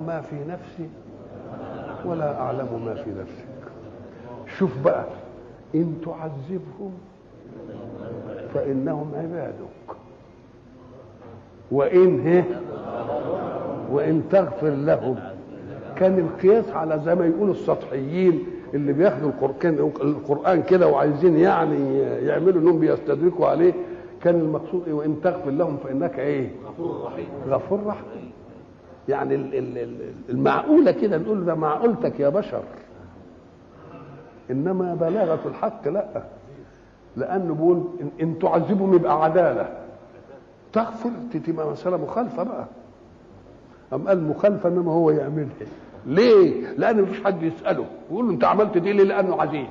ما في نفسي ولا اعلم ما في نفسك شوف بقى ان تعذبهم فانهم عبادك وان هي وان تغفر لهم كان القياس على زي ما يقولوا السطحيين اللي بياخدوا القرآن القرآن كده وعايزين يعني يعملوا انهم بيستدركوا عليه كان المقصود ايه وان تغفر لهم فانك ايه؟ غفور رحيم غفور رحيم يعني ال- ال- ال- المعقوله كده نقول ده معقولتك يا بشر انما بلاغه الحق لا لانه بيقول إن- ان تعذبهم يبقى عداله تغفر تبقى مساله مخالفه بقى أم قال مخالفة إنما هو يعملها ليه؟ لأن مفيش حد يسأله يقول له أنت عملت دي ليه؟ لأنه عزيز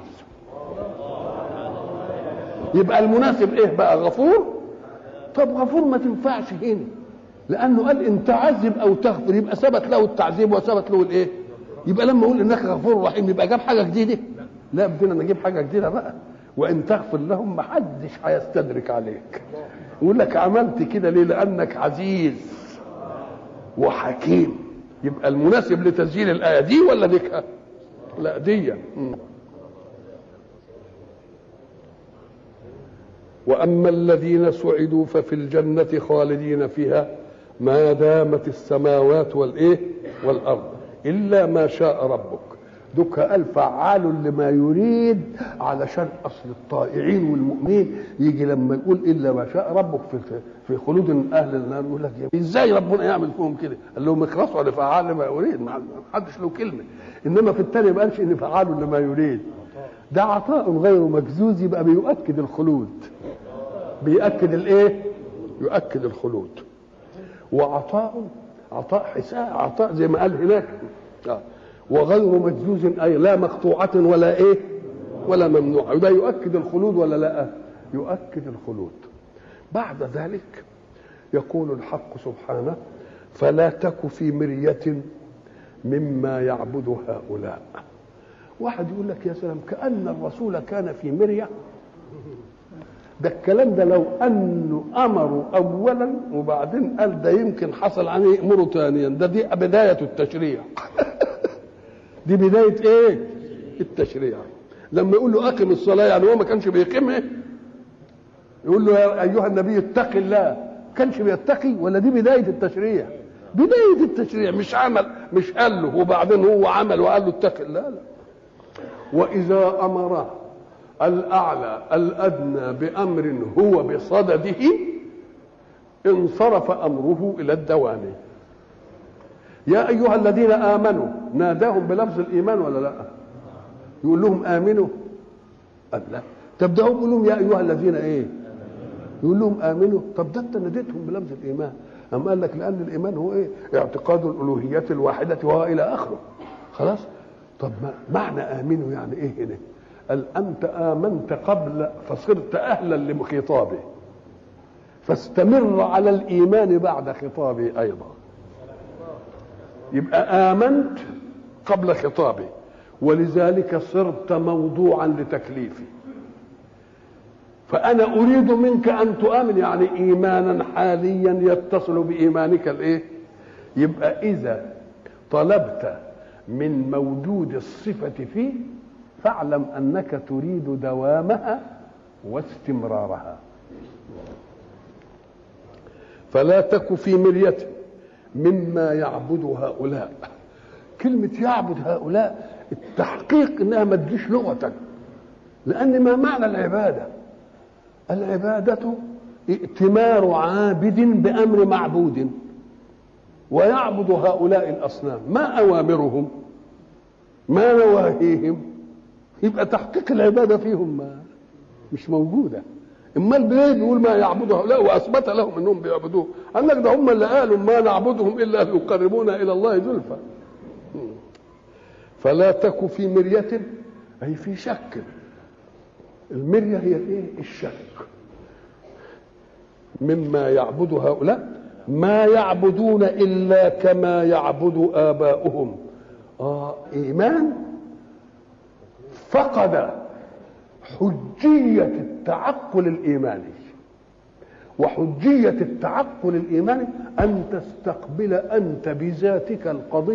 يبقى المناسب إيه بقى غفور؟ طب غفور ما تنفعش هنا لأنه قال إن تعذب أو تغفر يبقى ثبت له التعذيب وثبت له الإيه؟ يبقى لما أقول إنك غفور رحيم يبقى جاب حاجة جديدة لا بدنا نجيب حاجة جديدة بقى وإن تغفر لهم ما حدش هيستدرك عليك يقول لك عملت كده ليه؟ لأنك عزيز وحكيم يبقى المناسب لتسجيل الآية دي ولا ديكها لا دي مم. وأما الذين سعدوا ففي الجنة خالدين فيها ما دامت السماوات والإيه والأرض إلا ما شاء ربك دك قال فعال لما يريد علشان اصل الطائعين والمؤمنين يجي لما يقول الا ما شاء ربك في في خلود اهل النار يقول لك يا ازاي ربنا يعمل فيهم كده؟ قال لهم اخلصوا لفعال لما يريد ما حدش له كلمه انما في الثاني ما قالش ان فعال لما يريد ده عطاء غير مجزوز يبقى بيؤكد الخلود بيؤكد الايه؟ يؤكد الخلود وعطاء عطاء حساب عطاء زي ما قال هناك آه. وغير مجزوز اي لا مقطوعه ولا ايه ولا ممنوعه يبقى يؤكد الخلود ولا لا يؤكد الخلود بعد ذلك يقول الحق سبحانه فلا تك في مريه مما يعبد هؤلاء واحد يقول لك يا سلام كان الرسول كان في مريه ده الكلام ده لو انه امروا اولا وبعدين قال ده يمكن حصل عليه يامروا ثانيا ده دي بدايه التشريع دي بدايه ايه التشريع لما يقول له اقم الصلاه يعني هو ما كانش بيقيمها يقول له يا ايها النبي اتق الله كانش بيتقي ولا دي بدايه التشريع بدايه التشريع مش عمل مش قال له وبعدين هو عمل وقال له اتق الله لا واذا امره الاعلى الادنى بامر هو بصدده انصرف امره الى الدوام يا ايها الذين امنوا ناداهم بلفظ الايمان ولا لا يقول لهم امنوا قال لا طب ده يقول لهم يا ايها الذين ايه يقول لهم امنوا طب ده انت ناديتهم بلفظ الايمان أم قال لك لان الايمان هو ايه اعتقاد الالوهيه الواحده وهو الى اخره خلاص طب ما معنى امنوا يعني ايه هنا قال انت امنت قبل فصرت اهلا لخطابه فاستمر على الايمان بعد خطابه ايضا يبقى امنت قبل خطابه ولذلك صرت موضوعا لتكليفي فانا اريد منك ان تؤمن يعني ايمانا حاليا يتصل بايمانك الايه يبقى اذا طلبت من موجود الصفه فيه فاعلم انك تريد دوامها واستمرارها فلا تك في مريه مما يعبد هؤلاء كلمة يعبد هؤلاء التحقيق انها ما تجيش لغة لأن ما معنى العبادة؟ العبادة ائتمار عابد بأمر معبود ويعبد هؤلاء الأصنام ما أوامرهم ما نواهيهم يبقى تحقيق العبادة فيهم ما مش موجودة امال ليه بيقول ما يعبد هؤلاء واثبت لهم انهم بيعبدوه قال لك ده هم اللي قالوا ما نعبدهم الا ليقربونا الى الله زلفى فلا تك في مرية أي في شك المرية هي ايه الشك مما يعبد هؤلاء ما يعبدون إلا كما يعبد آباؤهم آه إيمان فقد حجية التعقل الإيماني وحجية التعقل الإيماني أن تستقبل أنت بذاتك القضية